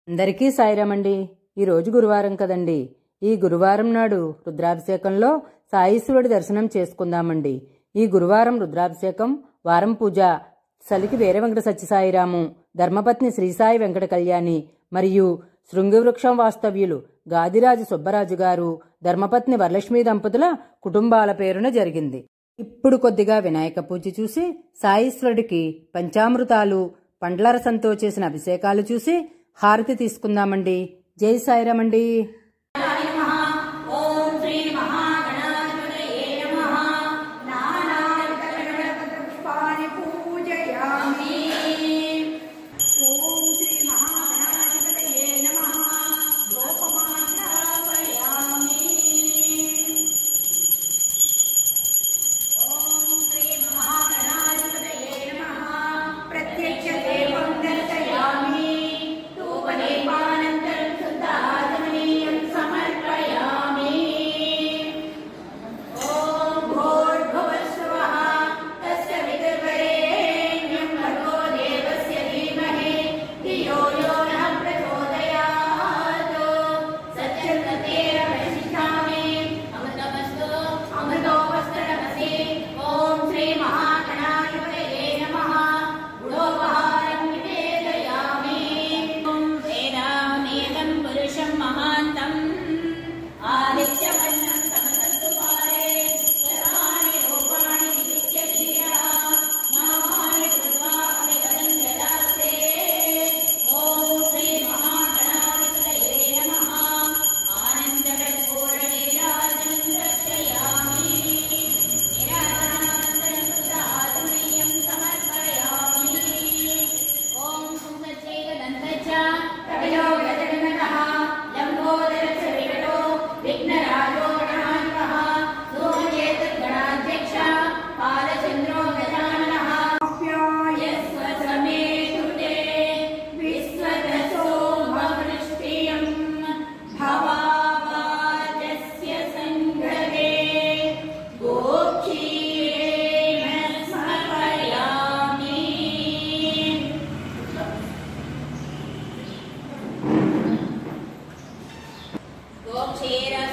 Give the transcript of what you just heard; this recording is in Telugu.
అందరికీ సాయిరామండి ఈరోజు గురువారం కదండి ఈ గురువారం నాడు రుద్రాభిషేకంలో సాయీశ్వరుడి దర్శనం చేసుకుందామండి ఈ గురువారం రుద్రాభిషేకం వారం పూజ సలికి వీర వెంకట సత్యసాయిరాము ధర్మపత్ని శ్రీసాయి వెంకట కళ్యాణి మరియు శృంగివృక్షం వాస్తవ్యులు గాదిరాజు సుబ్బరాజు గారు ధర్మపత్ని వరలక్ష్మీ దంపతుల కుటుంబాల పేరున జరిగింది ఇప్పుడు కొద్దిగా వినాయక పూజ చూసి సాయీశ్వరుడికి పంచామృతాలు పండ్ల రసంతో చేసిన అభిషేకాలు చూసి హారతి తీసుకుందామండి జై సాయిరామండి ఓం శ్రీ మహాగణాధిపతయే నమః నానావిధగణపతిపుష్పాని పూజయామి ఓం శ్రీ మహాగణాధిపతయే నమః గోపమాశ్రాపయామి ఓం శ్రీ మహాగణాధిపతయే నమః ప్రత్యక్ష దేవం దర్శయామి ధూపదీపానంతరం శుద్ధాచమనీయం సమర్పయామి ఓం భూర్భువస్సువః తస్య విదుర్వరేణ్యం భర్గో దేవస్య ధీమహి ధియో యో నః ప్రచోదయాత్ సత్యగతేరవశిష్టామి అమృతమస్తు అమృతోపస్తరమసి ఓం శ్రీ మహాగణాధిపతయే నమః గుణోపహారం నివేదయామి ఓం వేదామేకం పురుషం మహాంతం ఆదిత్యవర్ణం తమసస్తు పారే సర్వాణి రూపాణి వివిచ్య ధియః నామాని కృత్వా అవిగతం యదాస్తే ఓం శ్రీ మహాగణాధిపతయే నమః ఆనందకర్పూరనీరాజనం దర్శయామి నిరాజనానంతరం శుద్ధాత్మనీయం సమర్పయామి ఓం సుందచేదనంతచ ప్రభయో గజగణః లంబోదరచ వికటో విఘ్నరాజో గణాధిపः ధూమకేతుర్గణాధ్యక్ష పాలచంద్రో గజాననः ఆప్యాయస్వ సమేతుతే విశ్వదసో భవృష్టియం భవావాచస్య సంగరే గోక్షీరేణ స్మరయామి గోక్షీరం